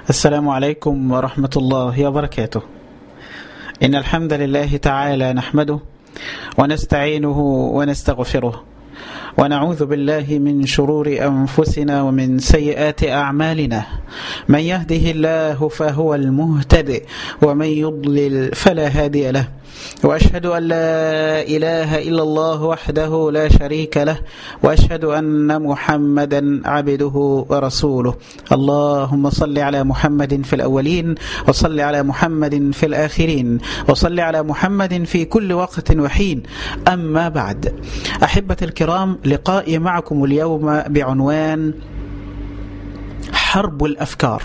السلام عليكم ورحمة الله وبركاته إن الحمد لله تعالى نحمده ونستعينه ونستغفره ونعوذ بالله من شرور أنفسنا ومن سيئات أعمالنا من يهده الله فهو المهتدئ ومن يضلل فلا هادي له وأشهد أن لا إله إلا الله وحده لا شريك له وأشهد أن محمدا عبده ورسوله اللهم صل على محمد في الأولين وصل على محمد في الآخرين وصل على محمد في كل وقت وحين أما بعد أحبة الكرام لقائي معكم اليوم بعنوان حرب الأفكار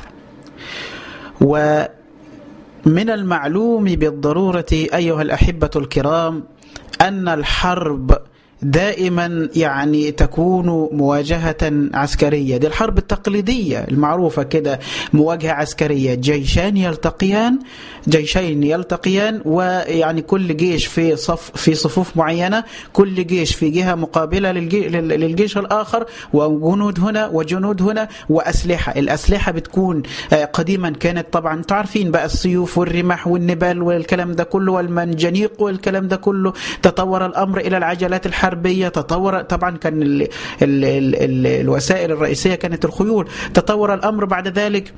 و من المعلوم بالضرورة أيها الأحبة الكرام أن الحرب دائما يعني تكون مواجهة عسكرية دي الحرب التقليدية المعروفة كده مواجهة عسكرية جيشان يلتقيان جيشين يلتقيان ويعني كل جيش في صف في صفوف معينة كل جيش في جهة مقابلة للجيش الآخر وجنود هنا وجنود هنا وأسلحة الأسلحة بتكون قديما كانت طبعا تعرفين بقى السيوف والرمح والنبال والكلام ده كله والمنجنيق والكلام ده كله تطور الأمر إلى العجلات الحرب الحربية تطور طبعا كان ال ال ال ال الوسائل الرئيسية كانت الخيول تطور الأمر بعد ذلك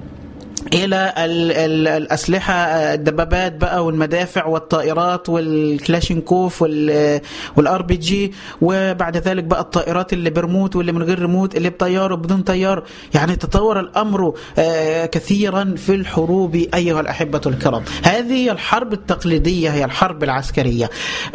الى ال ال الاسلحه الدبابات بقى والمدافع والطائرات والكلاشينكوف والار بي جي وبعد ذلك بقى الطائرات اللي برموت واللي من غير ريموت اللي بطيار وبدون طيار يعني تطور الامر كثيرا في الحروب ايها الاحبه الكرام هذه هي الحرب التقليديه هي الحرب العسكريه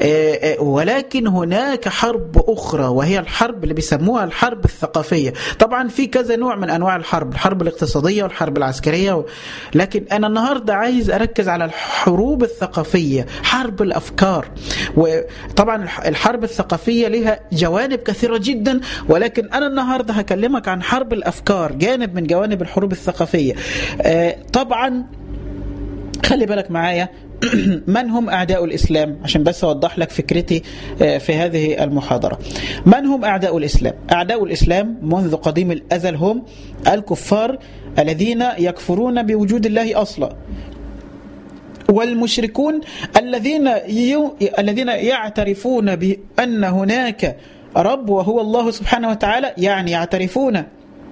ولكن هناك حرب اخرى وهي الحرب اللي بيسموها الحرب الثقافيه طبعا في كذا نوع من انواع الحرب الحرب الاقتصاديه والحرب العسكريه لكن أنا النهاردة عايز أركز على الحروب الثقافية حرب الأفكار وطبعا الحرب الثقافية لها جوانب كثيرة جدا ولكن أنا النهاردة هكلمك عن حرب الأفكار جانب من جوانب الحروب الثقافية طبعا خلي بالك معايا من هم أعداء الإسلام عشان بس أوضح لك فكرتي في هذه المحاضرة من هم أعداء الإسلام أعداء الإسلام منذ قديم الأزل هم الكفار الذين يكفرون بوجود الله أصلا والمشركون الذين يو... الذين يعترفون بأن هناك رب وهو الله سبحانه وتعالى يعني يعترفون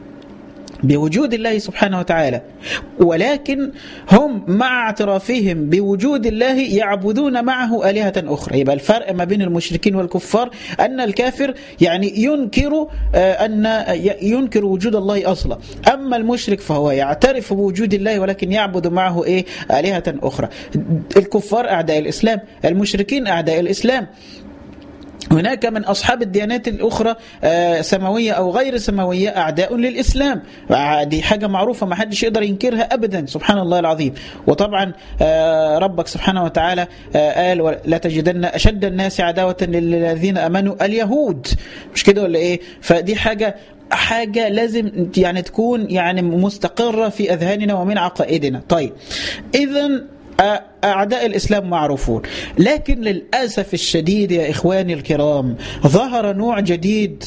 بوجود الله سبحانه وتعالى ولكن هم مع اعترافهم بوجود الله يعبدون معه آلهة أخرى يبقى الفرق ما بين المشركين والكفار أن الكافر يعني ينكر أن ينكر وجود الله أصلا أما المشرك فهو يعترف بوجود الله ولكن يعبد معه إيه آلهة أخرى الكفار أعداء الإسلام المشركين أعداء الإسلام هناك من أصحاب الديانات الأخرى سماوية أو غير سماوية أعداء للإسلام دي حاجة معروفة ما حدش يقدر ينكرها أبدا سبحان الله العظيم وطبعا ربك سبحانه وتعالى قال لا تجدن أشد الناس عداوة للذين أمنوا اليهود مش كده ولا إيه فدي حاجة حاجة لازم يعني تكون يعني مستقرة في أذهاننا ومن عقائدنا طيب إذا أعداء الإسلام معروفون لكن للأسف الشديد يا إخواني الكرام ظهر نوع جديد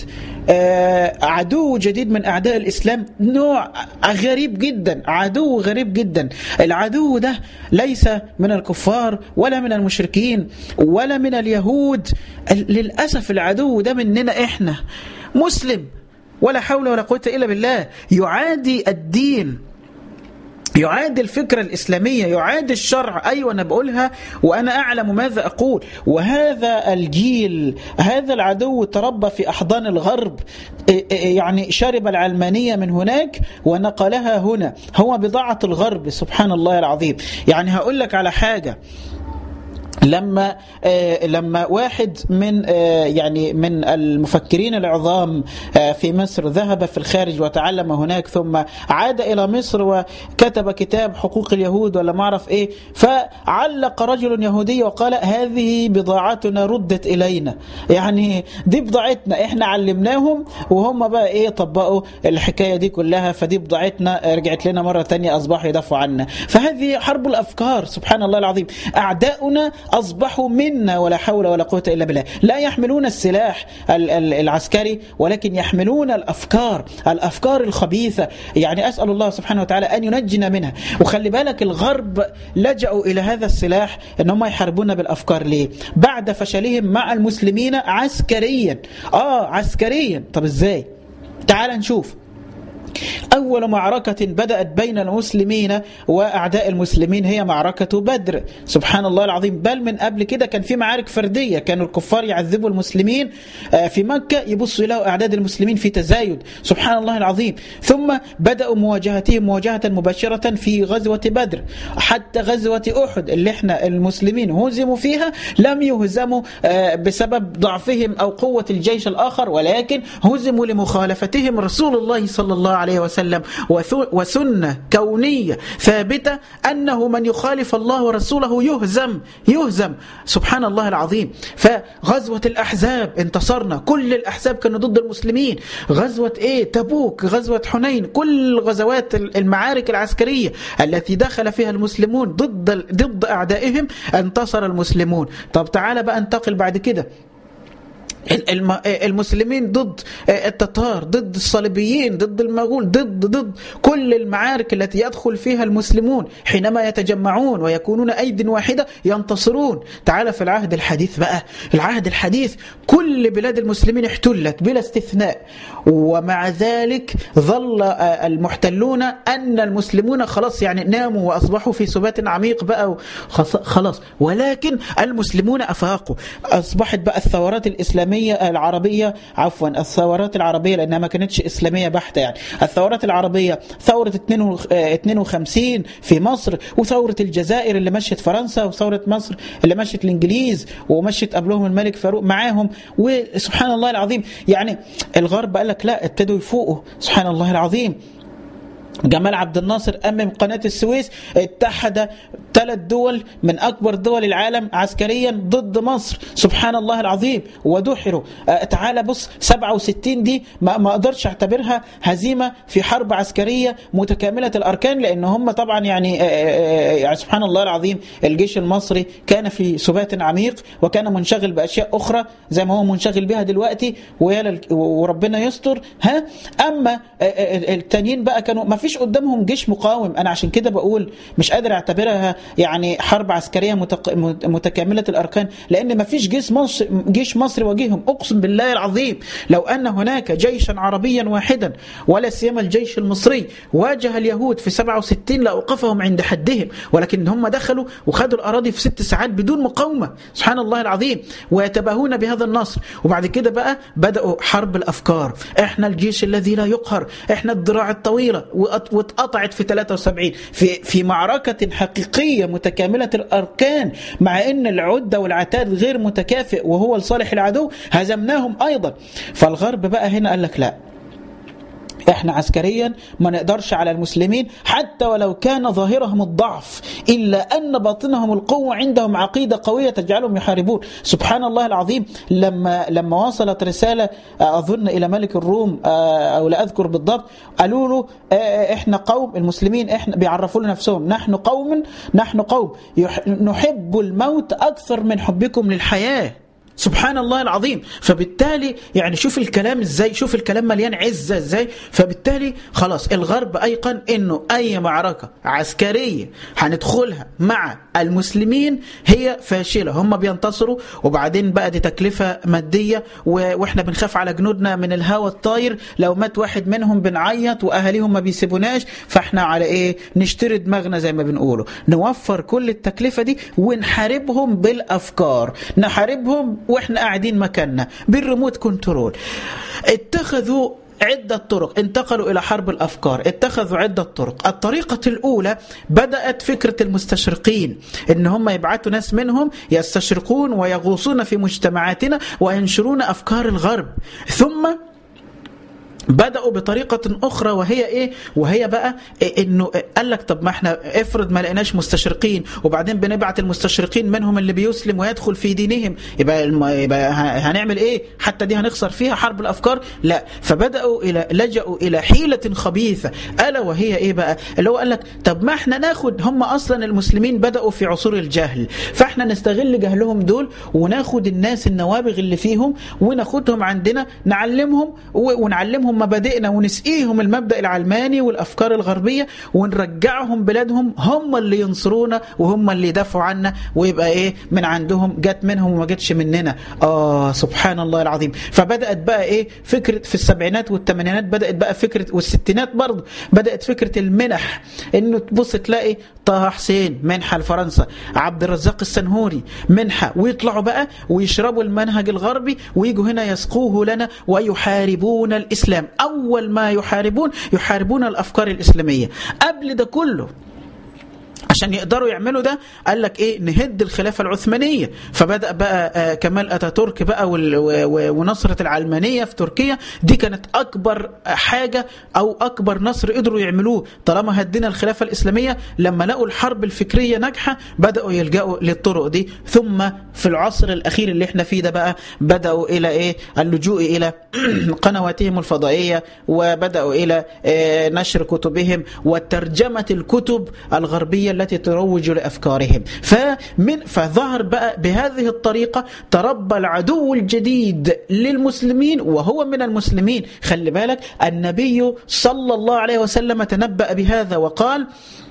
عدو جديد من أعداء الإسلام نوع غريب جدا عدو غريب جدا العدو ده ليس من الكفار ولا من المشركين ولا من اليهود للأسف العدو ده مننا إحنا مسلم ولا حول ولا قوة إلا بالله يعادي الدين يعادي الفكرة الإسلامية يعادي الشرع أيوة أنا بقولها وأنا أعلم ماذا أقول وهذا الجيل هذا العدو تربى في أحضان الغرب يعني شرب العلمانية من هناك ونقلها هنا هو بضاعة الغرب سبحان الله العظيم يعني هقول لك على حاجة لما آه لما واحد من آه يعني من المفكرين العظام آه في مصر ذهب في الخارج وتعلم هناك ثم عاد الى مصر وكتب كتاب حقوق اليهود ولا ما اعرف ايه فعلق رجل يهودي وقال هذه بضاعتنا ردت الينا يعني دي بضاعتنا احنا علمناهم وهم بقى ايه طبقوا الحكايه دي كلها فدي بضاعتنا رجعت لنا مره ثانيه اصبحوا يدافعوا عنا فهذه حرب الافكار سبحان الله العظيم اعداؤنا أصبحوا منا ولا حول ولا قوة إلا بالله لا يحملون السلاح العسكري ولكن يحملون الأفكار الأفكار الخبيثة يعني أسأل الله سبحانه وتعالى أن ينجنا منها وخلي بالك الغرب لجأوا إلى هذا السلاح أن هم يحاربون بالأفكار ليه بعد فشلهم مع المسلمين عسكريا آه عسكريا طب إزاي تعال نشوف أول معركة بدأت بين المسلمين وأعداء المسلمين هي معركة بدر سبحان الله العظيم بل من قبل كده كان في معارك فردية كانوا الكفار يعذبوا المسلمين في مكة يبصوا يلاقوا أعداد المسلمين في تزايد سبحان الله العظيم ثم بدأوا مواجهتهم مواجهة مباشرة في غزوة بدر حتى غزوة أحد اللي احنا المسلمين هزموا فيها لم يهزموا بسبب ضعفهم أو قوة الجيش الآخر ولكن هزموا لمخالفتهم رسول الله صلى الله عليه وسلم وسنة كونية ثابتة أنه من يخالف الله ورسوله يهزم يهزم سبحان الله العظيم فغزوة الأحزاب انتصرنا كل الأحزاب كانوا ضد المسلمين غزوة إيه تبوك غزوة حنين كل غزوات المعارك العسكرية التي دخل فيها المسلمون ضد ضد أعدائهم انتصر المسلمون طب تعالى بقى انتقل بعد كده المسلمين ضد التتار ضد الصليبيين ضد المغول ضد ضد كل المعارك التي يدخل فيها المسلمون حينما يتجمعون ويكونون أيد واحدة ينتصرون تعال في العهد الحديث بقى العهد الحديث كل بلاد المسلمين احتلت بلا استثناء ومع ذلك ظل المحتلون أن المسلمون خلاص يعني ناموا وأصبحوا في سبات عميق بقى خلاص ولكن المسلمون أفاقوا أصبحت بقى الثورات الإسلامية الإسلامية العربية عفوا الثورات العربية لأنها ما كانتش إسلامية بحتة يعني الثورات العربية ثورة 52 في مصر وثورة الجزائر اللي مشت فرنسا وثورة مصر اللي مشت الإنجليز ومشت قبلهم الملك فاروق معاهم وسبحان الله العظيم يعني الغرب قال لك لا ابتدوا يفوقوا سبحان الله العظيم جمال عبد الناصر أمم قناة السويس اتحد ثلاث دول من أكبر دول العالم عسكريا ضد مصر سبحان الله العظيم ودحروا اه تعالى بص 67 دي ما, ما أقدرش أعتبرها هزيمة في حرب عسكرية متكاملة الأركان لأن هم طبعا يعني, اه يعني سبحان الله العظيم الجيش المصري كان في سبات عميق وكان منشغل بأشياء أخرى زي ما هو منشغل بها دلوقتي وربنا يستر ها أما التانيين بقى كانوا ما فيش قدامهم جيش مقاوم انا عشان كده بقول مش قادر اعتبرها يعني حرب عسكريه متق... متكامله الاركان لان ما فيش جيش مصر جيش مصري واجههم اقسم بالله العظيم لو ان هناك جيشا عربيا واحدا ولا سيما الجيش المصري واجه اليهود في 67 لاوقفهم عند حدهم ولكن هم دخلوا وخدوا الاراضي في ست ساعات بدون مقاومه سبحان الله العظيم ويتباهون بهذا النصر وبعد كده بقى بداوا حرب الافكار احنا الجيش الذي لا يقهر احنا الذراع الطويله واتقطعت في 73 في في معركة حقيقية متكاملة الأركان مع أن العدة والعتاد غير متكافئ وهو لصالح العدو هزمناهم أيضا فالغرب بقى هنا قال لك لا احنا عسكريا ما نقدرش على المسلمين حتى ولو كان ظاهرهم الضعف إلا أن باطنهم القوة عندهم عقيدة قوية تجعلهم يحاربون سبحان الله العظيم لما لما وصلت رسالة أظن إلى ملك الروم أو لا أذكر بالضبط قالوا له احنا قوم المسلمين احنا بيعرفوا لنا نفسهم نحن قوم نحن قوم نحب الموت أكثر من حبكم للحياة سبحان الله العظيم فبالتالي يعني شوف الكلام ازاي شوف الكلام مليان عزة ازاي فبالتالي خلاص الغرب ايقن انه اي معركة عسكرية هندخلها مع المسلمين هي فاشلة هم بينتصروا وبعدين بقى دي تكلفة مادية واحنا بنخاف على جنودنا من الهوى الطاير لو مات واحد منهم بنعيط واهاليهم ما بيسيبوناش فاحنا على ايه نشتري دماغنا زي ما بنقوله نوفر كل التكلفة دي ونحاربهم بالافكار نحاربهم واحنا قاعدين مكاننا بالريموت كنترول اتخذوا عدة طرق انتقلوا إلى حرب الأفكار اتخذوا عدة طرق الطريقة الأولى بدأت فكرة المستشرقين إن هم يبعثوا ناس منهم يستشرقون ويغوصون في مجتمعاتنا وينشرون أفكار الغرب ثم بدأوا بطريقة أخرى وهي إيه؟ وهي بقى إيه إنه قال لك طب ما إحنا افرض ما لقيناش مستشرقين وبعدين بنبعت المستشرقين منهم اللي بيسلم ويدخل في دينهم يبقى, الم... يبقى هنعمل إيه؟ حتى دي هنخسر فيها حرب الأفكار؟ لا فبدأوا إلى لجأوا إلى حيلة خبيثة ألا وهي إيه بقى؟ اللي هو قال لك طب ما إحنا ناخد هم أصلا المسلمين بدأوا في عصور الجهل فإحنا نستغل جهلهم دول وناخد الناس النوابغ اللي فيهم وناخدهم عندنا نعلمهم ونعلمهم مبادئنا ونسقيهم المبدأ العلماني والأفكار الغربية ونرجعهم بلادهم هم اللي ينصرونا وهم اللي يدافعوا عنا ويبقى إيه من عندهم جت منهم وما جتش مننا آه سبحان الله العظيم فبدأت بقى إيه فكرة في السبعينات والثمانينات بدأت بقى فكرة والستينات برضه بدأت فكرة المنح إنه تبص تلاقي طه حسين منحة لفرنسا عبد الرزاق السنهوري منحة ويطلعوا بقى ويشربوا المنهج الغربي ويجوا هنا يسقوه لنا ويحاربون الإسلام أول ما يحاربون يحاربون الأفكار الإسلامية قبل ده كله عشان يقدروا يعملوا ده قال لك ايه نهد الخلافه العثمانيه فبدا بقى كمال اتاتورك بقى ونصره العلمانيه في تركيا دي كانت اكبر حاجه او اكبر نصر قدروا يعملوه طالما هدينا الخلافه الاسلاميه لما لقوا الحرب الفكريه ناجحه بداوا يلجأوا للطرق دي ثم في العصر الاخير اللي احنا فيه ده بقى بداوا الى ايه اللجوء الى قنواتهم الفضائيه وبداوا الى نشر كتبهم وترجمه الكتب الغربيه التي تروج لافكارهم فمن فظهر بقى بهذه الطريقه تربى العدو الجديد للمسلمين وهو من المسلمين خلي بالك النبي صلى الله عليه وسلم تنبأ بهذا وقال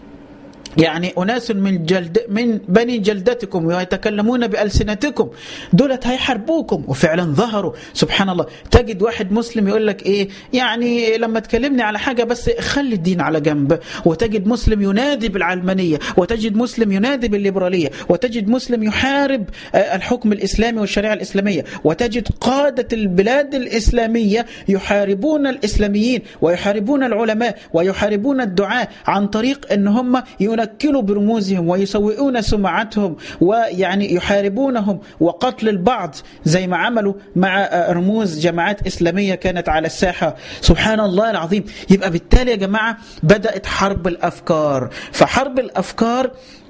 يعني أناس من جلد من بني جلدتكم ويتكلمون بألسنتكم دولت هيحاربوكم وفعلا ظهروا سبحان الله تجد واحد مسلم يقول لك إيه يعني لما تكلمني على حاجة بس خلي الدين على جنب وتجد مسلم ينادي بالعلمانية وتجد مسلم ينادي بالليبرالية وتجد مسلم يحارب الحكم الإسلامي والشريعة الإسلامية وتجد قادة البلاد الإسلامية يحاربون الإسلاميين ويحاربون العلماء ويحاربون الدعاة عن طريق أن هم ينكلوا برموزهم ويسوئون سمعتهم ويعني يحاربونهم وقتل البعض زي ما عملوا مع رموز جماعات إسلامية كانت على الساحة سبحان الله العظيم يبقى بالتالي يا جماعة بدأت حرب الأفكار فحرب الأفكار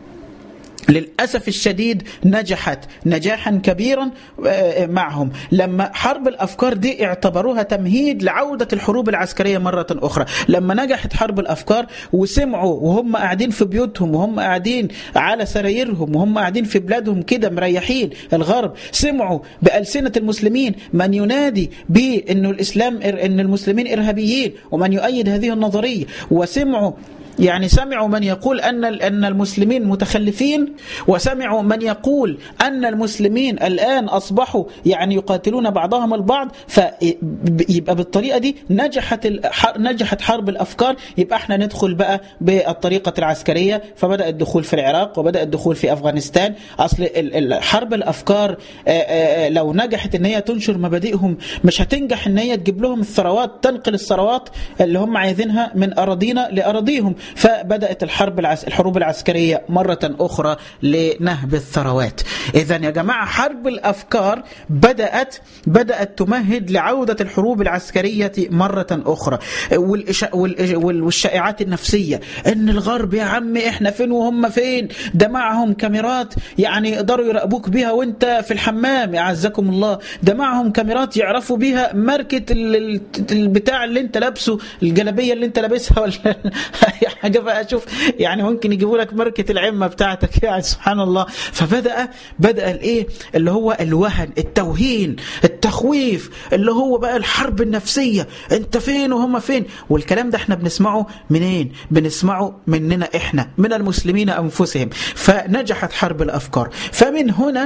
للأسف الشديد نجحت نجاحا كبيرا معهم لما حرب الأفكار دي اعتبروها تمهيد لعودة الحروب العسكرية مرة أخرى لما نجحت حرب الأفكار وسمعوا وهم قاعدين في بيوتهم وهم قاعدين على سرايرهم وهم قاعدين في بلادهم كده مريحين الغرب سمعوا بألسنة المسلمين من ينادي بأنه الإسلام أن المسلمين إرهابيين ومن يؤيد هذه النظرية وسمعوا يعني سمعوا من يقول أن ان المسلمين متخلفين وسمعوا من يقول أن المسلمين الآن أصبحوا يعني يقاتلون بعضهم البعض فيبقى بالطريقة دي نجحت نجحت حرب الأفكار يبقى احنا ندخل بقى بالطريقة العسكرية فبدأ الدخول في العراق وبدأ الدخول في أفغانستان أصل حرب الأفكار لو نجحت ان هي تنشر مبادئهم مش هتنجح ان هي تجيب لهم الثروات تنقل الثروات اللي هم عايزينها من أراضينا لأراضيهم فبدأت الحرب العس... الحروب العسكرية مرة أخرى لنهب الثروات إذا يا جماعة حرب الأفكار بدأت بدأت تمهد لعودة الحروب العسكرية مرة أخرى والإش... والإش... والشائعات النفسية إن الغرب يا عم إحنا فين وهم فين ده معهم كاميرات يعني يقدروا يراقبوك بها وانت في الحمام يعزكم الله ده معهم كاميرات يعرفوا بيها ماركة البتاع اللي انت لابسه الجلابية اللي انت لابسها ولا حاجه بقى شوف يعني ممكن يجيبوا لك ماركه العمه بتاعتك يعني سبحان الله فبدا بدا الايه اللي هو الوهن التوهين التخويف اللي هو بقى الحرب النفسيه انت فين وهم فين والكلام ده احنا بنسمعه منين بنسمعه مننا احنا من المسلمين انفسهم فنجحت حرب الافكار فمن هنا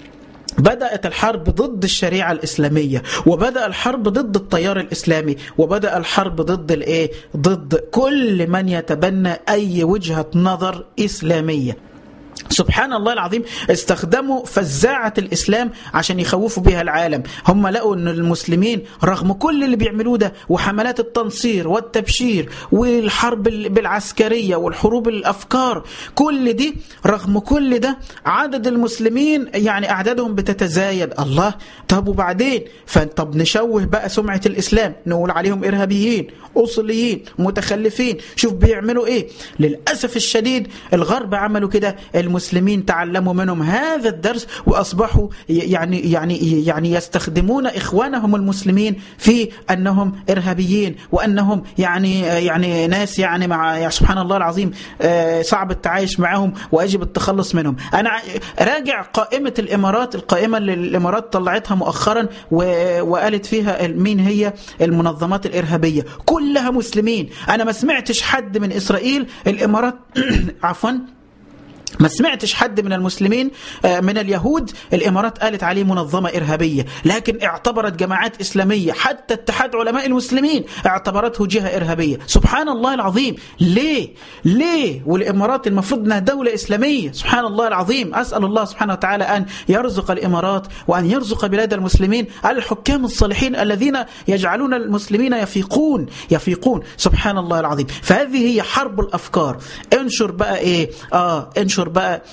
بدأت الحرب ضد الشريعة الإسلامية وبدأ الحرب ضد التيار الإسلامي وبدأ الحرب ضد الإيه؟ ضد كل من يتبنى أي وجهة نظر إسلامية سبحان الله العظيم استخدموا فزاعة الإسلام عشان يخوفوا بها العالم هم لقوا أن المسلمين رغم كل اللي بيعملوه ده وحملات التنصير والتبشير والحرب بالعسكرية والحروب الأفكار كل دي رغم كل ده عدد المسلمين يعني أعدادهم بتتزايد الله طب وبعدين فطب نشوه بقى سمعة الإسلام نقول عليهم إرهابيين أصليين متخلفين شوف بيعملوا إيه للأسف الشديد الغرب عملوا كده المسلمين تعلموا منهم هذا الدرس واصبحوا يعني يعني يعني يستخدمون اخوانهم المسلمين في انهم ارهابيين وانهم يعني يعني ناس يعني مع يعني سبحان الله العظيم صعب التعايش معهم واجب التخلص منهم انا راجع قائمه الامارات القائمه اللي الامارات طلعتها مؤخرا وقالت فيها مين هي المنظمات الارهابيه كلها مسلمين انا ما سمعتش حد من اسرائيل الامارات عفوا ما سمعتش حد من المسلمين من اليهود الإمارات قالت عليه منظمة إرهابية لكن اعتبرت جماعات إسلامية حتى اتحاد علماء المسلمين اعتبرته جهة إرهابية سبحان الله العظيم ليه ليه والإمارات المفروض أنها دولة إسلامية سبحان الله العظيم أسأل الله سبحانه وتعالى أن يرزق الإمارات وأن يرزق بلاد المسلمين الحكام الصالحين الذين يجعلون المسلمين يفيقون يفيقون سبحان الله العظيم فهذه هي حرب الأفكار انشر بقى إيه آه انشر بقى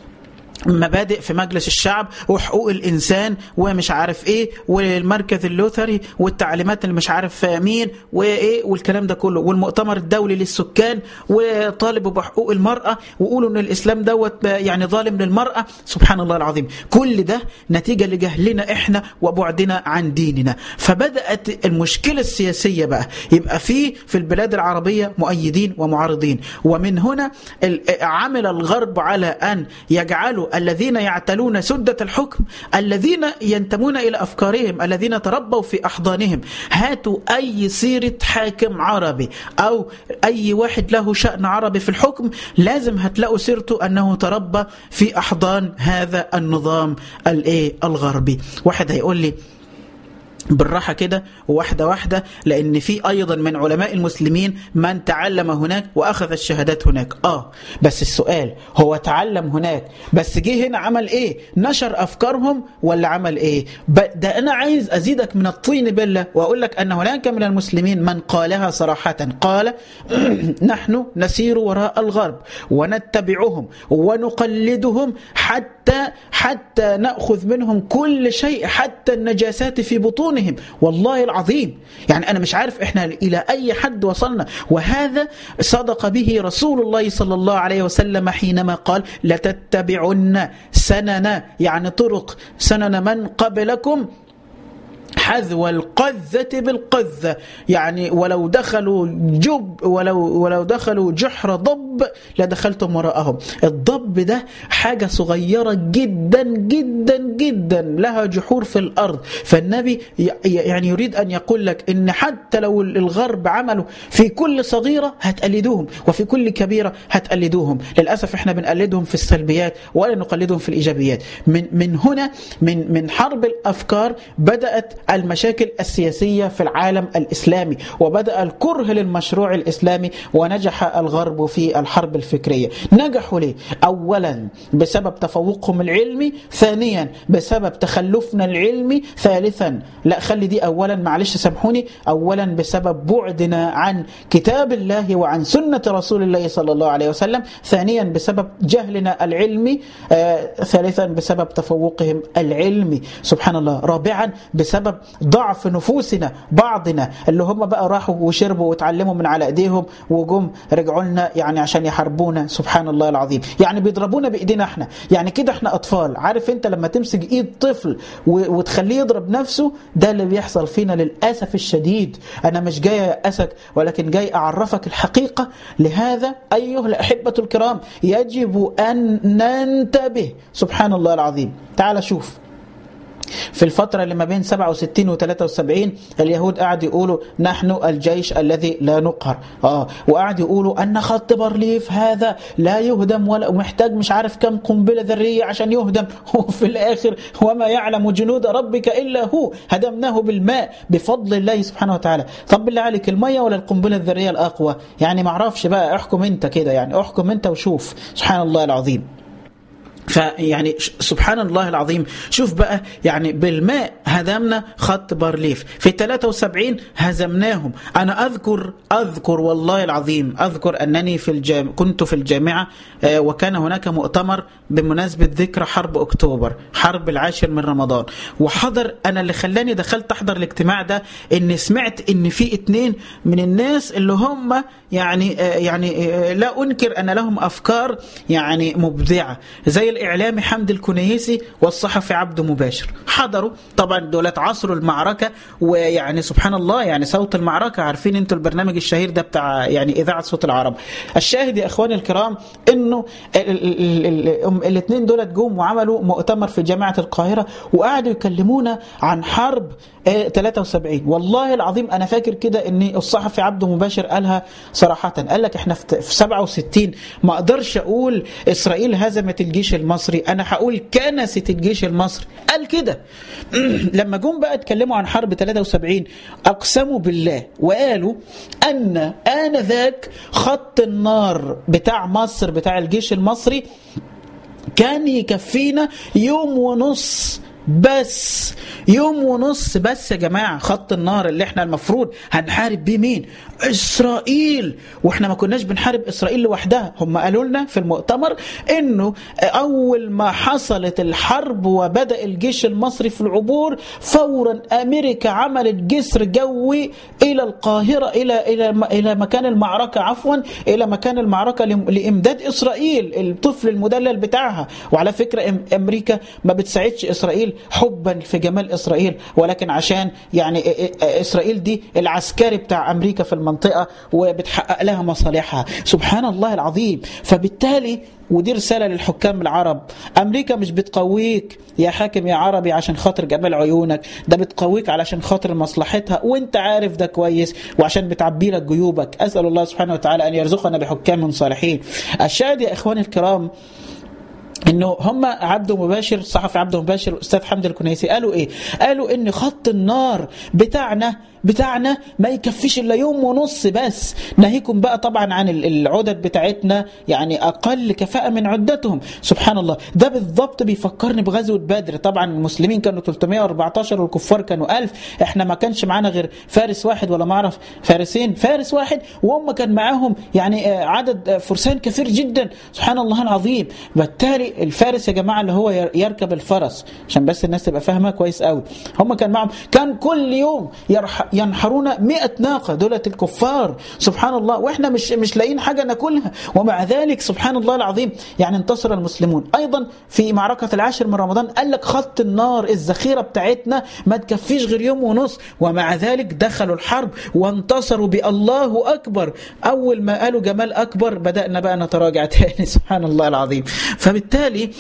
مبادئ في مجلس الشعب وحقوق الإنسان ومش عارف إيه والمركز اللوثري والتعليمات اللي مش عارف مين وإيه والكلام ده كله والمؤتمر الدولي للسكان وطالبوا بحقوق المرأة وقولوا إن الإسلام دوت يعني ظالم للمرأة سبحان الله العظيم كل ده نتيجة لجهلنا إحنا وبعدنا عن ديننا فبدأت المشكلة السياسية بقى يبقى في في البلاد العربية مؤيدين ومعارضين ومن هنا عمل الغرب على أن يجعلوا الذين يعتلون سدة الحكم الذين ينتمون إلى أفكارهم الذين تربوا في أحضانهم هاتوا أي سيرة حاكم عربي أو أي واحد له شأن عربي في الحكم لازم هتلاقوا سيرته أنه تربى في أحضان هذا النظام الايه الغربي واحد هيقول لي بالراحة كده واحدة واحدة لأن في أيضا من علماء المسلمين من تعلم هناك وأخذ الشهادات هناك آه بس السؤال هو تعلم هناك بس جه هنا عمل إيه نشر أفكارهم ولا عمل إيه ده أنا عايز أزيدك من الطين بالله وأقول لك أن هناك من المسلمين من قالها صراحة قال نحن نسير وراء الغرب ونتبعهم ونقلدهم حتى حتى نأخذ منهم كل شيء حتى النجاسات في بطونهم بطونهم والله العظيم يعني أنا مش عارف إحنا إلى أي حد وصلنا وهذا صدق به رسول الله صلى الله عليه وسلم حينما قال لتتبعن سنن يعني طرق سنن من قبلكم حذو القذة بالقذة يعني ولو دخلوا جب ولو ولو دخلوا جحر ضب لدخلتم وراءهم الضب ده حاجة صغيرة جدا جدا جدا لها جحور في الأرض فالنبي يعني يريد أن يقول لك إن حتى لو الغرب عملوا في كل صغيرة هتقلدوهم وفي كل كبيرة هتقلدوهم للأسف احنا بنقلدهم في السلبيات ولا نقلدهم في الإيجابيات من, من هنا من, من حرب الأفكار بدأت المشاكل السياسية في العالم الإسلامي وبدأ الكره للمشروع الإسلامي ونجح الغرب في الحرب الفكرية نجحوا ليه؟ أولا بسبب تفوقهم العلمي ثانيا بسبب تخلفنا العلمي ثالثا لا خلي دي أولا معلش سامحوني أولا بسبب بعدنا عن كتاب الله وعن سنة رسول الله صلى الله عليه وسلم ثانيا بسبب جهلنا العلمي آه ثالثا بسبب تفوقهم العلمي سبحان الله رابعا بسبب ضعف نفوسنا بعضنا اللي هم بقى راحوا وشربوا وتعلموا من على ايديهم وجم رجعوا لنا يعني عشان يحاربونا سبحان الله العظيم يعني بيضربونا بايدينا احنا يعني كده احنا اطفال عارف انت لما تمسك ايد طفل وتخليه يضرب نفسه ده اللي بيحصل فينا للاسف الشديد انا مش جاي اسك ولكن جاي اعرفك الحقيقه لهذا ايها الاحبه الكرام يجب ان ننتبه سبحان الله العظيم تعال شوف في الفترة اللي ما بين 67 و 73 اليهود قاعد يقولوا نحن الجيش الذي لا نقهر اه وقاعد يقولوا أن خط بارليف هذا لا يهدم ولا محتاج مش عارف كم قنبلة ذرية عشان يهدم وفي الآخر وما يعلم جنود ربك إلا هو هدمناه بالماء بفضل الله سبحانه وتعالى طب بالله عليك المية ولا القنبلة الذرية الأقوى يعني ما اعرفش بقى احكم انت كده يعني احكم انت وشوف سبحان الله العظيم فيعني سبحان الله العظيم شوف بقى يعني بالماء هدمنا خط بارليف في 73 هزمناهم انا اذكر اذكر والله العظيم اذكر انني في الجام كنت في الجامعه وكان هناك مؤتمر بمناسبه ذكرى حرب اكتوبر حرب العاشر من رمضان وحضر انا اللي خلاني دخلت احضر الاجتماع ده اني سمعت ان في اتنين من الناس اللي هم يعني يعني لا انكر ان لهم افكار يعني مبدعه زي الاعلامي حمد الكنيسي والصحفي عبده مباشر حضروا طبعا دولت عصروا المعركه ويعني سبحان الله يعني صوت المعركه عارفين انتوا البرنامج الشهير ده بتاع يعني اذاعه صوت العرب الشاهد يا اخواني الكرام انه الاثنين دولت جم وعملوا مؤتمر في جامعه القاهره وقعدوا يكلمونا عن حرب 73 والله العظيم انا فاكر كده ان الصحفي عبده مباشر قالها صراحه قال لك احنا في 67 ما اقدرش اقول اسرائيل هزمت الجيش المصري انا هقول كنست الجيش المصري قال كده لما جم بقى اتكلموا عن حرب 73 اقسموا بالله وقالوا ان انذاك خط النار بتاع مصر بتاع الجيش المصري كان يكفينا يوم ونص بس يوم ونص بس يا جماعة خط النار اللي احنا المفروض هنحارب بيه مين إسرائيل واحنا ما كناش بنحارب إسرائيل لوحدها هم قالوا لنا في المؤتمر انه اول ما حصلت الحرب وبدأ الجيش المصري في العبور فورا امريكا عملت جسر جوي الى القاهرة الى الى الى مكان المعركة عفوا الى مكان المعركة لامداد اسرائيل الطفل المدلل بتاعها وعلى فكرة امريكا ما بتساعدش اسرائيل حبا في جمال اسرائيل ولكن عشان يعني اسرائيل دي العسكري بتاع امريكا في المنطقه وبتحقق لها مصالحها سبحان الله العظيم فبالتالي ودي رسالة للحكام العرب أمريكا مش بتقويك يا حاكم يا عربي عشان خاطر جمال عيونك ده بتقويك علشان خاطر مصلحتها وانت عارف ده كويس وعشان بتعبي لك جيوبك أسأل الله سبحانه وتعالى أن يرزقنا بحكام صالحين الشاهد يا إخواني الكرام انه هم عبده مباشر صحفي عبده مباشر الاستاذ حمد الكنيسي قالوا ايه قالوا ان خط النار بتاعنا بتاعنا ما يكفيش الا يوم ونص بس ناهيكم بقى طبعا عن العدد بتاعتنا يعني اقل كفاءه من عدتهم سبحان الله ده بالضبط بيفكرني بغزوه بدر طبعا المسلمين كانوا 314 والكفار كانوا 1000 احنا ما كانش معانا غير فارس واحد ولا ما اعرف فارسين فارس واحد وهم كان معاهم يعني عدد فرسان كثير جدا سبحان الله العظيم بالتالي الفارس يا جماعه اللي هو يركب الفرس عشان بس الناس تبقى فاهمه كويس قوي هم كان معهم كان كل يوم يرح ينحرون 100 ناقه دولة الكفار سبحان الله واحنا مش مش لاقيين حاجه ناكلها ومع ذلك سبحان الله العظيم يعني انتصر المسلمون ايضا في معركه العاشر من رمضان قال لك خط النار الذخيره بتاعتنا ما تكفيش غير يوم ونص ومع ذلك دخلوا الحرب وانتصروا بالله اكبر اول ما قالوا جمال اكبر بدانا بقى نتراجع تاني سبحان الله العظيم فبالتالي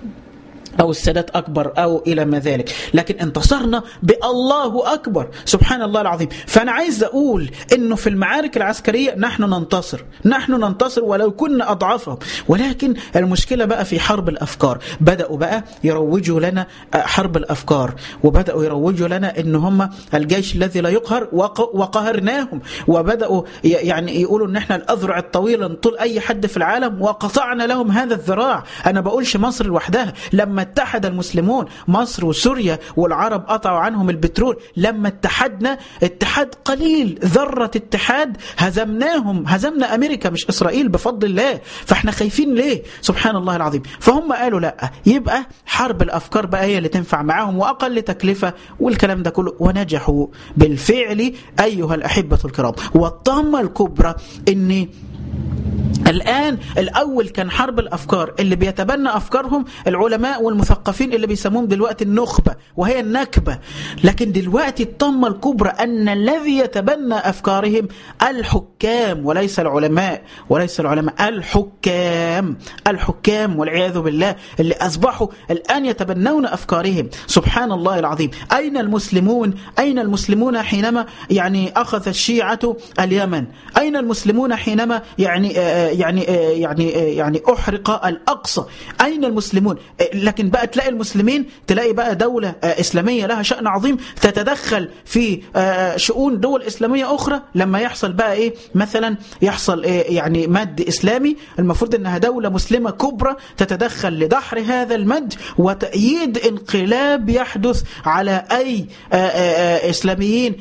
أو السادات أكبر أو إلى ما ذلك لكن انتصرنا بالله أكبر سبحان الله العظيم فأنا عايز أقول أنه في المعارك العسكرية نحن ننتصر نحن ننتصر ولو كنا أضعافهم ولكن المشكلة بقى في حرب الأفكار بدأوا بقى يروجوا لنا حرب الأفكار وبدأوا يروجوا لنا أن هم الجيش الذي لا يقهر وقهرناهم وبدأوا يعني يقولوا أن احنا الأذرع الطويلة طول أي حد في العالم وقطعنا لهم هذا الذراع أنا بقولش مصر لوحدها لما اتحد المسلمون مصر وسوريا والعرب قطعوا عنهم البترول لما اتحدنا اتحاد قليل ذرة اتحاد هزمناهم هزمنا أمريكا مش إسرائيل بفضل الله فاحنا خايفين ليه سبحان الله العظيم فهم قالوا لا يبقى حرب الأفكار بقى هي اللي تنفع معاهم وأقل تكلفة والكلام ده كله ونجحوا بالفعل أيها الأحبة الكرام والطامة الكبرى أن الآن الأول كان حرب الأفكار اللي بيتبنى أفكارهم العلماء والمثقفين اللي بيسموهم دلوقتي النخبة وهي النكبة لكن دلوقتي الطمة الكبرى أن الذي يتبنى أفكارهم الحكام وليس العلماء وليس العلماء الحكام الحكام والعياذ بالله اللي أصبحوا الآن يتبنون أفكارهم سبحان الله العظيم أين المسلمون أين المسلمون حينما يعني أخذ الشيعة اليمن أين المسلمون حينما يعني يعني يعني يعني احرق الاقصى اين المسلمون لكن بقى تلاقي المسلمين تلاقي بقى دوله اسلاميه لها شان عظيم تتدخل في شؤون دول اسلاميه اخرى لما يحصل بقى ايه مثلا يحصل إيه يعني مد اسلامي المفروض انها دوله مسلمه كبرى تتدخل لدحر هذا المد وتأييد انقلاب يحدث على اي اسلاميين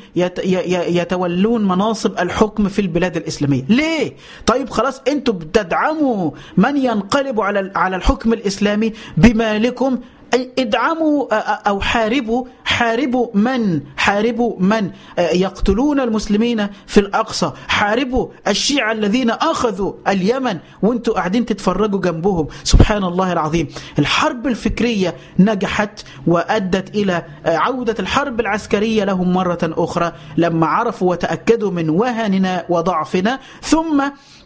يتولون مناصب الحكم في البلاد الاسلاميه ليه طيب خلاص انتوا بتدعموا من ينقلب على على الحكم الاسلامي بما لكم ادعموا او حاربوا حاربوا من حاربوا من يقتلون المسلمين في الاقصى حاربوا الشيعة الذين اخذوا اليمن وانتوا قاعدين تتفرجوا جنبهم سبحان الله العظيم الحرب الفكرية نجحت وادت الى عودة الحرب العسكرية لهم مرة اخرى لما عرفوا وتأكدوا من وهننا وضعفنا ثم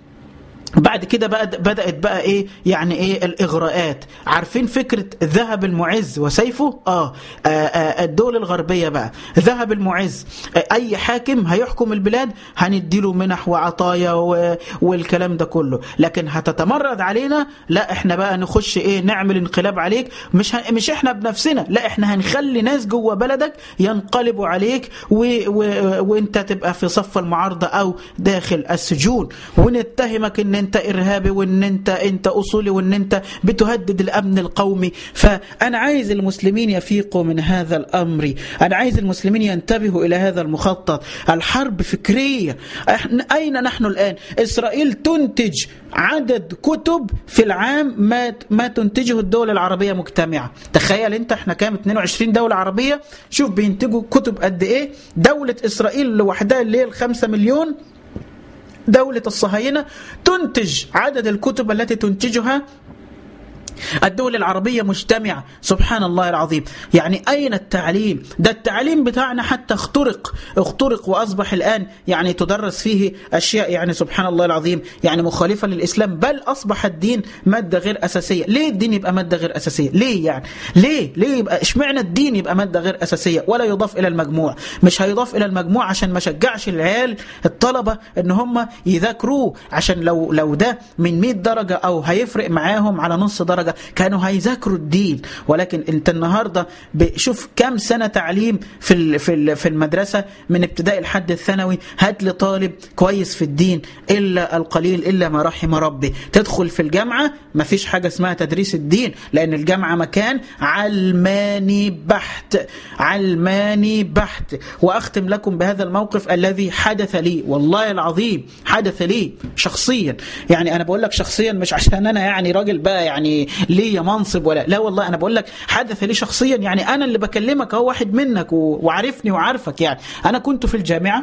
بعد كده بقى بدأت بقى ايه يعني ايه الاغراءات عارفين فكرة ذهب المعز وسيفه آه, آه, آه الدول الغربية بقى ذهب المعز آه اي حاكم هيحكم البلاد هنديله منح وعطايا والكلام ده كله لكن هتتمرد علينا لا احنا بقى نخش ايه نعمل انقلاب عليك مش مش احنا بنفسنا لا احنا هنخلي ناس جوه بلدك ينقلبوا عليك و و وانت تبقى في صف المعارضة او داخل السجون ونتهمك ان انت ارهابي وان انت انت اصولي وان انت بتهدد الامن القومي فانا عايز المسلمين يفيقوا من هذا الامر انا عايز المسلمين ينتبهوا الى هذا المخطط الحرب فكريه اين نحن الان اسرائيل تنتج عدد كتب في العام ما ما تنتجه الدول العربيه مجتمعه تخيل انت احنا كام 22 دوله عربيه شوف بينتجوا كتب قد ايه دوله اسرائيل لوحدها اللي هي الخمسة مليون دولة الصهاينة تنتج عدد الكتب التي تنتجها الدول العربية مجتمعة سبحان الله العظيم يعني أين التعليم ده التعليم بتاعنا حتى اخترق اخترق وأصبح الآن يعني تدرس فيه أشياء يعني سبحان الله العظيم يعني مخالفة للإسلام بل أصبح الدين مادة غير أساسية ليه الدين يبقى مادة غير أساسية ليه يعني ليه ليه يبقى اشمعنى الدين يبقى مادة غير أساسية ولا يضاف إلى المجموع مش هيضاف إلى المجموع عشان ما شجعش العيال الطلبة إن هم يذاكروه عشان لو لو ده من 100 درجة أو هيفرق معاهم على نص درجة كانوا هيذاكروا الدين ولكن انت النهارده شوف كم سنه تعليم في في في المدرسه من ابتدائي لحد الثانوي هات لي طالب كويس في الدين الا القليل الا ما رحم ربي تدخل في الجامعه ما فيش حاجه اسمها تدريس الدين لان الجامعه مكان علماني بحت علماني بحت واختم لكم بهذا الموقف الذي حدث لي والله العظيم حدث لي شخصيا يعني انا بقول لك شخصيا مش عشان انا يعني راجل بقى يعني ليا منصب ولا لا والله انا بقول لك حدث لي شخصيا يعني انا اللي بكلمك اهو واحد منك وعارفني وعارفك يعني انا كنت في الجامعه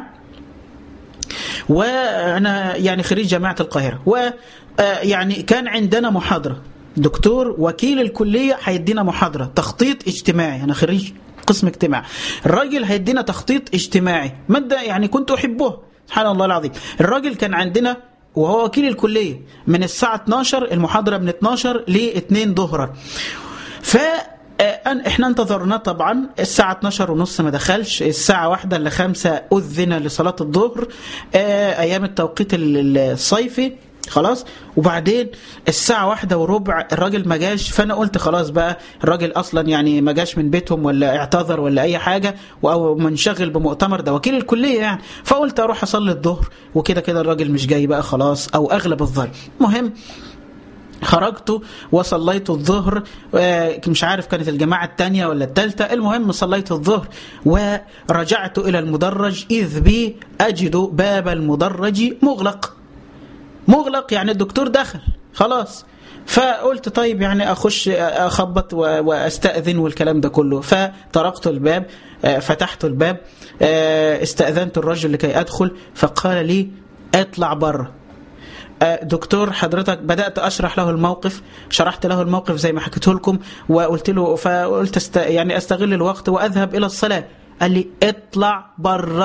وانا يعني خريج جامعه القاهره و يعني كان عندنا محاضره دكتور وكيل الكليه هيدينا محاضره تخطيط اجتماعي انا خريج قسم اجتماع الراجل هيدينا تخطيط اجتماعي ماده يعني كنت احبه سبحان الله العظيم الراجل كان عندنا وهو وكيل الكلية من الساعة 12 المحاضرة من 12 ل 2 ظهرا ف احنا انتظرنا طبعا الساعة 12 ونص ما دخلش الساعة واحدة ل 5 أذن لصلاة الظهر أيام التوقيت الصيفي خلاص وبعدين الساعة واحدة وربع الراجل ما جاش فأنا قلت خلاص بقى الراجل أصلا يعني ما جاش من بيتهم ولا اعتذر ولا أي حاجة أو منشغل بمؤتمر ده وكيل الكلية يعني فقلت أروح أصلي الظهر وكده كده الراجل مش جاي بقى خلاص أو أغلب الظن المهم خرجت وصليت الظهر مش عارف كانت الجماعة الثانية ولا الثالثة المهم صليت الظهر ورجعت إلى المدرج إذ بي أجد باب المدرج مغلق مغلق يعني الدكتور دخل خلاص فقلت طيب يعني اخش اخبط واستاذن والكلام ده كله فطرقت الباب فتحت الباب استاذنت الرجل لكي ادخل فقال لي اطلع بره دكتور حضرتك بدات اشرح له الموقف شرحت له الموقف زي ما حكيته لكم وقلت له فقلت است يعني استغل الوقت واذهب الى الصلاه قال لي اطلع بره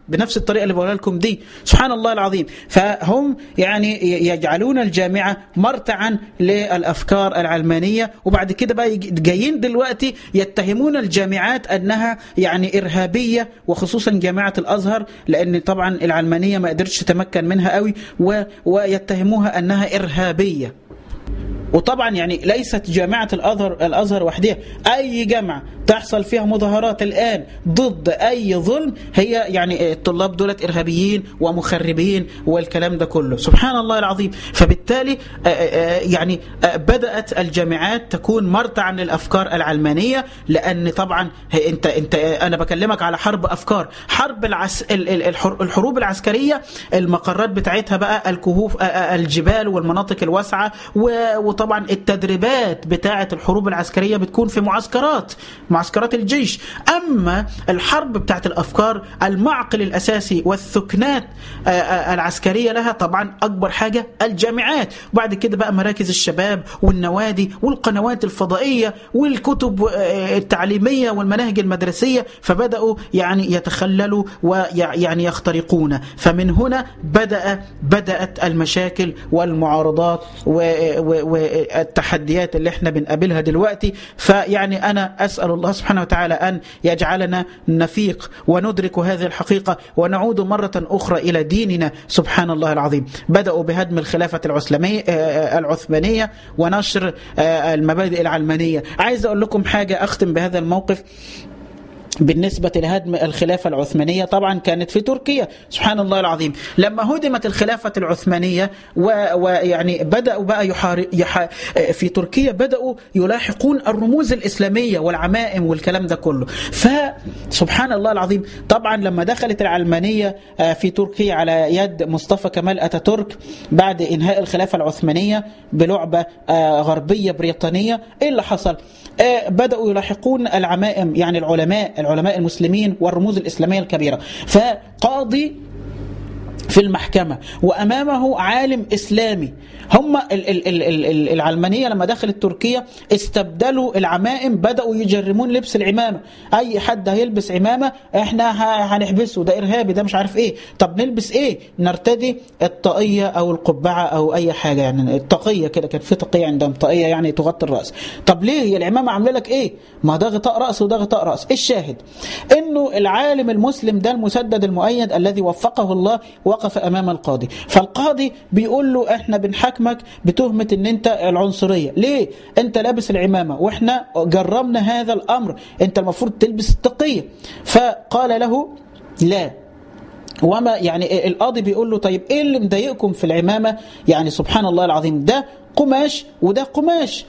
بنفس الطريقة اللي بقولها لكم دي سبحان الله العظيم فهم يعني يجعلون الجامعة مرتعا للأفكار العلمانية وبعد كده بقى جايين دلوقتي يتهمون الجامعات أنها يعني إرهابية وخصوصا جامعة الأزهر لأن طبعا العلمانية ما قدرتش تتمكن منها قوي ويتهموها أنها إرهابية وطبعا يعني ليست جامعة الأزهر الأزهر وحدها أي جامعة تحصل فيها مظاهرات الآن ضد أي ظلم هي يعني الطلاب دولت إرهابيين ومخربين والكلام ده كله سبحان الله العظيم فبالتالي يعني بدأت الجامعات تكون مرتعا للأفكار العلمانية لأن طبعا انت انت أنا بكلمك على حرب أفكار حرب العس الحروب العسكرية المقرات بتاعتها بقى الكهوف الجبال والمناطق الواسعة وطبعا التدريبات بتاعة الحروب العسكرية بتكون في معسكرات معسكرات الجيش أما الحرب بتاعت الأفكار المعقل الأساسي والثكنات العسكرية لها طبعا أكبر حاجة الجامعات وبعد كده بقى مراكز الشباب والنوادي والقنوات الفضائية والكتب التعليمية والمناهج المدرسية فبدأوا يعني يتخللوا ويعني يخترقون فمن هنا بدأ بدأت المشاكل والمعارضات والتحديات اللي احنا بنقابلها دلوقتي فيعني أنا أسأل الله سبحانه وتعالى أن يجعلنا نفيق وندرك هذه الحقيقة ونعود مرة أخرى إلى ديننا سبحان الله العظيم بدأوا بهدم الخلافة العثمانية ونشر المبادئ العلمانية عايز أقول لكم حاجة أختم بهذا الموقف بالنسبة لهدم الخلافة العثمانية طبعا كانت في تركيا سبحان الله العظيم لما هدمت الخلافة العثمانية ويعني بدأوا بقى يحار... يح... في تركيا بدأوا يلاحقون الرموز الإسلامية والعمائم والكلام ده كله فسبحان الله العظيم طبعا لما دخلت العلمانية في تركيا على يد مصطفى كمال أتاتورك بعد إنهاء الخلافة العثمانية بلعبة غربية بريطانية إيه اللي حصل بدأوا يلاحقون العمائم يعني العلماء العلماء المسلمين والرموز الإسلامية الكبيرة فقاضي في المحكمة وأمامه عالم إسلامي هم العلمانية لما دخلت تركيا استبدلوا العمائم بدأوا يجرمون لبس العمامة أي حد هيلبس عمامة إحنا هنحبسه ده إرهابي ده مش عارف إيه طب نلبس إيه نرتدي الطاقية أو القبعة أو أي حاجة يعني الطاقية كده كان في طاقية عندهم طاقية يعني تغطي الرأس طب ليه هي العمامة عاملة لك إيه ما ده غطاء رأس وده غطاء رأس الشاهد إنه العالم المسلم ده المسدد المؤيد الذي وفقه الله وقف أمام القاضي فالقاضي بيقول له إحنا بنحكمك بتهمة إن أنت العنصرية ليه أنت لابس العمامة وإحنا جرمنا هذا الأمر أنت المفروض تلبس التقية فقال له لا وما يعني القاضي بيقول له طيب ايه اللي مضايقكم في العمامه يعني سبحان الله العظيم ده قماش وده قماش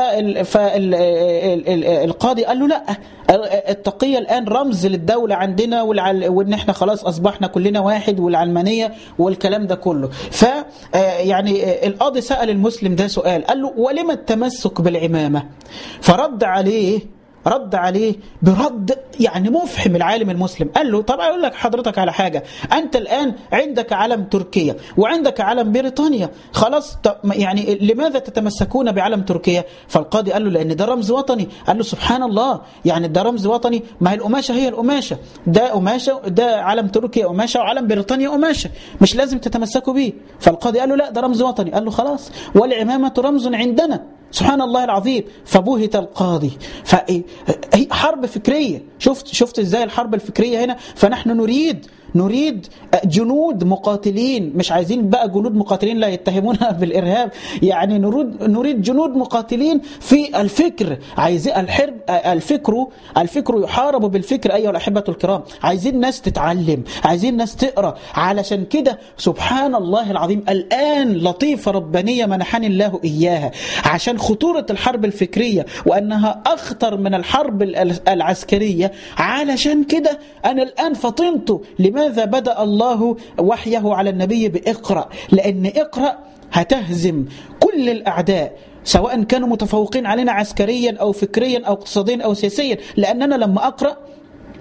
فالقاضي قال له لا التقية الآن رمز للدولة عندنا وإن احنا خلاص أصبحنا كلنا واحد والعلمانية والكلام ده كله ف يعني القاضي سأل المسلم ده سؤال قال له ولم التمسك بالعمامة فرد عليه رد عليه برد يعني مفحم العالم المسلم قال له طبعا اقول لك حضرتك على حاجه انت الان عندك علم تركيا وعندك علم بريطانيا خلاص يعني لماذا تتمسكون بعلم تركيا فالقاضي قال له لان ده رمز وطني قال له سبحان الله يعني ده رمز وطني ما هي القماشه هي القماشه ده قماشه ده علم تركيا قماشه وعلم بريطانيا قماشه مش لازم تتمسكوا بيه فالقاضي قال له لا ده رمز وطني قال له خلاص والعمامه رمز عندنا سبحان الله العظيم فبهت القاضي فهي حرب فكرية شفت شفت ازاي الحرب الفكرية هنا فنحن نريد نريد جنود مقاتلين مش عايزين بقى جنود مقاتلين لا يتهمونها بالإرهاب يعني نريد نريد جنود مقاتلين في الفكر عايزين الحرب الفكر الفكر يحارب بالفكر أيها الأحبة الكرام عايزين ناس تتعلم عايزين ناس تقرأ علشان كده سبحان الله العظيم الآن لطيفة ربانية منحني الله إياها عشان خطورة الحرب الفكرية وأنها أخطر من الحرب العسكرية علشان كده أنا الآن فطنت لماذا بدأ الله وحيه على النبي بإقرأ لأن إقرأ هتهزم كل الأعداء سواء كانوا متفوقين علينا عسكريا أو فكريا أو اقتصاديا أو سياسيا لأننا لما أقرأ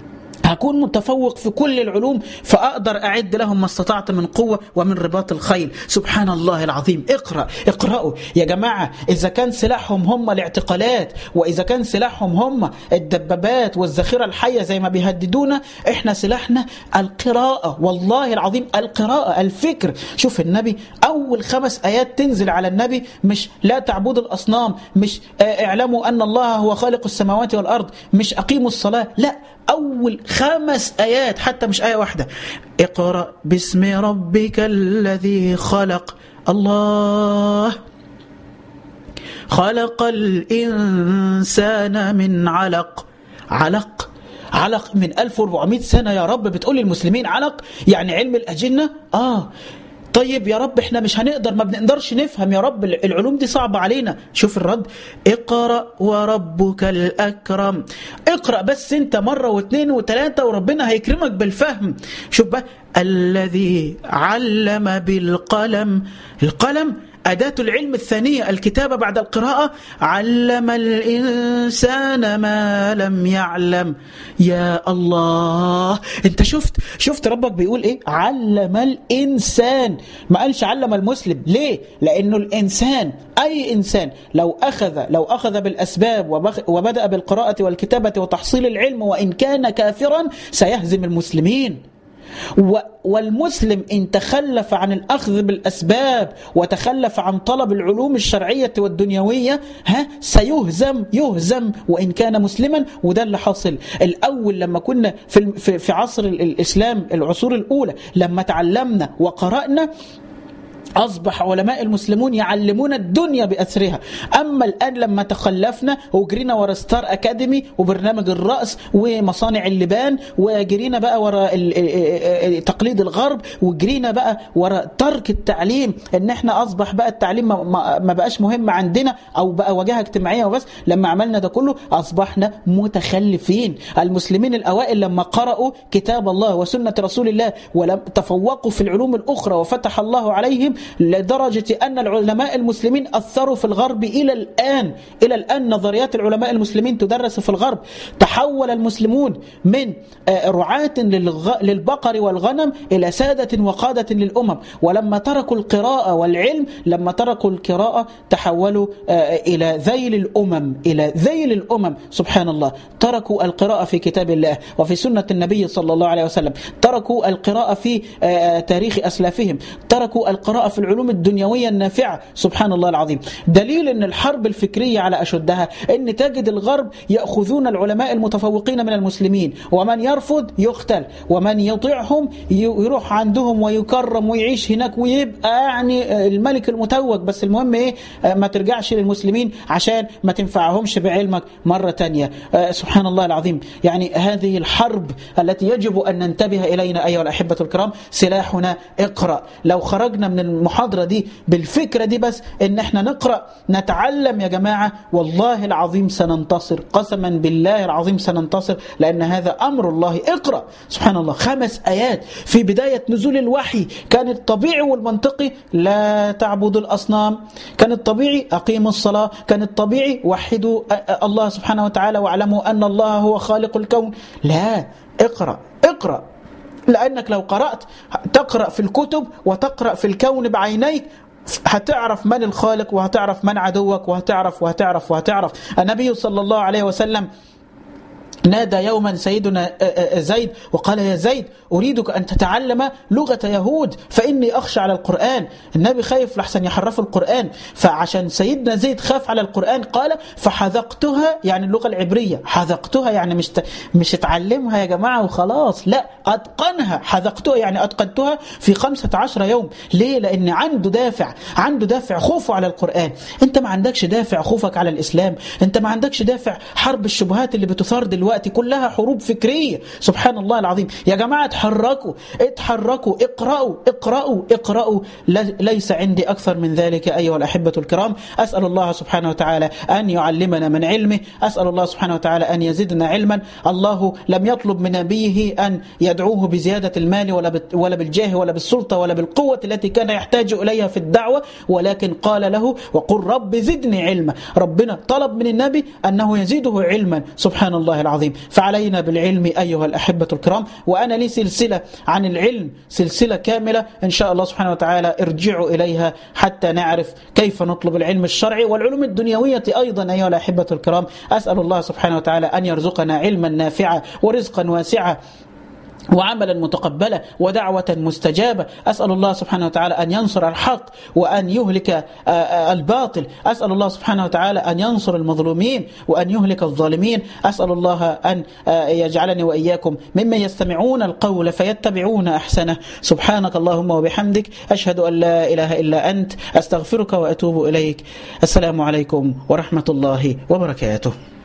هكون متفوق في كل العلوم فأقدر أعد لهم ما استطعت من قوة ومن رباط الخيل سبحان الله العظيم اقرأ اقرأوا يا جماعة إذا كان سلاحهم هم الاعتقالات وإذا كان سلاحهم هم الدبابات والذخيرة الحية زي ما بيهددونا احنا سلاحنا القراءة والله العظيم القراءة الفكر شوف النبي أول خمس آيات تنزل على النبي مش لا تعبدوا الأصنام مش اعلموا أن الله هو خالق السماوات والأرض مش أقيموا الصلاة لا أول خمس آيات حتى مش آية واحدة اقرأ باسم ربك الذي خلق الله خلق الإنسان من علق علق علق من 1400 سنة يا رب بتقول للمسلمين علق يعني علم الأجنة آه طيب يا رب احنا مش هنقدر ما بنقدرش نفهم يا رب العلوم دي صعبة علينا شوف الرد اقرأ وربك الأكرم اقرأ بس انت مرة واثنين وثلاثة وربنا هيكرمك بالفهم شوف بقى الذي علم بالقلم القلم أداة العلم الثانية الكتابة بعد القراءة علم الإنسان ما لم يعلم يا الله أنت شفت شفت ربك بيقول إيه علم الإنسان ما قالش علم المسلم ليه لأنه الإنسان أي إنسان لو أخذ لو أخذ بالأسباب وبدأ بالقراءة والكتابة وتحصيل العلم وإن كان كافرا سيهزم المسلمين والمسلم إن تخلف عن الأخذ بالأسباب وتخلف عن طلب العلوم الشرعية والدنيوية ها سيهزم يهزم وإن كان مسلما وده اللي حاصل الأول لما كنا في في عصر الإسلام العصور الأولى لما تعلمنا وقرأنا أصبح علماء المسلمون يعلمون الدنيا بأسرها أما الآن لما تخلفنا وجرينا ورا ستار أكاديمي وبرنامج الرأس ومصانع اللبان وجرينا بقى ورا تقليد الغرب وجرينا بقى ورا ترك التعليم ان احنا اصبح بقى التعليم ما بقاش مهم عندنا او بقى واجهه اجتماعيه وبس لما عملنا ده كله اصبحنا متخلفين المسلمين الاوائل لما قرأوا كتاب الله وسنة رسول الله ولم تفوقوا في العلوم الاخرى وفتح الله عليهم لدرجة أن العلماء المسلمين أثروا في الغرب إلى الآن إلى الآن نظريات العلماء المسلمين تدرس في الغرب تحول المسلمون من رعاة للبقر والغنم إلى سادة وقادة للأمم ولما تركوا القراءة والعلم لما تركوا القراءة تحولوا إلى ذيل الأمم إلى ذيل الأمم سبحان الله تركوا القراءة في كتاب الله وفي سنة النبي صلى الله عليه وسلم تركوا القراءة في تاريخ أسلافهم تركوا القراءة في العلوم الدنيوية النافعة سبحان الله العظيم دليل أن الحرب الفكرية على أشدها أن تجد الغرب يأخذون العلماء المتفوقين من المسلمين ومن يرفض يقتل ومن يطيعهم يروح عندهم ويكرم ويعيش هناك ويبقى يعني الملك المتوج بس المهم إيه ما ترجعش للمسلمين عشان ما تنفعهمش بعلمك مرة تانية سبحان الله العظيم يعني هذه الحرب التي يجب أن ننتبه إلينا أيها الأحبة الكرام سلاحنا اقرأ لو خرجنا من المحاضرة دي بالفكرة دي بس ان احنا نقرأ نتعلم يا جماعة والله العظيم سننتصر قسما بالله العظيم سننتصر لأن هذا أمر الله اقرأ سبحان الله خمس آيات في بداية نزول الوحي كان الطبيعي والمنطقي لا تعبدوا الأصنام كان الطبيعي أقيموا الصلاة كان الطبيعي وحدوا الله سبحانه وتعالى واعلموا أن الله هو خالق الكون لا اقرأ اقرأ لأنك لو قرأت تقرأ في الكتب وتقرأ في الكون بعينيك هتعرف من الخالق وهتعرف من عدوك وهتعرف وهتعرف وهتعرف النبي صلى الله عليه وسلم نادى يوما سيدنا زيد وقال يا زيد أريدك أن تتعلم لغة يهود فإني أخشى على القرآن النبي خايف لحسن يحرفوا القرآن فعشان سيدنا زيد خاف على القرآن قال فحذقتها يعني اللغة العبرية حذقتها يعني مش مش اتعلمها يا جماعة وخلاص لا أتقنها حذقتها يعني أتقنتها في خمسة عشر يوم ليه لأن عنده دافع عنده دافع خوفه على القرآن أنت ما عندكش دافع خوفك على الإسلام أنت ما عندكش دافع حرب الشبهات اللي بتثار دلوقتي كلها حروب فكرية سبحان الله العظيم يا جماعة اتحركوا اتحركوا اقرأوا اقرأوا اقرأوا ليس عندي أكثر من ذلك أيها الأحبة الكرام أسأل الله سبحانه وتعالى أن يعلمنا من علمه أسأل الله سبحانه وتعالى أن يزدنا علما الله لم يطلب من نبيه أن يدعوه بزيادة المال ولا ولا بالجاه ولا بالسلطة ولا بالقوة التي كان يحتاج إليها في الدعوة ولكن قال له وقل رب زدني علما ربنا طلب من النبي أنه يزيده علما سبحان الله العظيم العظيم فعلينا بالعلم أيها الأحبة الكرام وأنا لي سلسلة عن العلم سلسلة كاملة إن شاء الله سبحانه وتعالى ارجعوا إليها حتى نعرف كيف نطلب العلم الشرعي والعلوم الدنيوية أيضا أيها الأحبة الكرام أسأل الله سبحانه وتعالى أن يرزقنا علما نافعا ورزقا واسعا وعملا متقبلا ودعوة مستجابة أسأل الله سبحانه وتعالى أن ينصر الحق وأن يهلك الباطل أسأل الله سبحانه وتعالى أن ينصر المظلومين وأن يهلك الظالمين أسأل الله أن يجعلني وإياكم ممن يستمعون القول فيتبعون أحسنه سبحانك اللهم وبحمدك أشهد أن لا إله إلا أنت أستغفرك وأتوب إليك السلام عليكم ورحمة الله وبركاته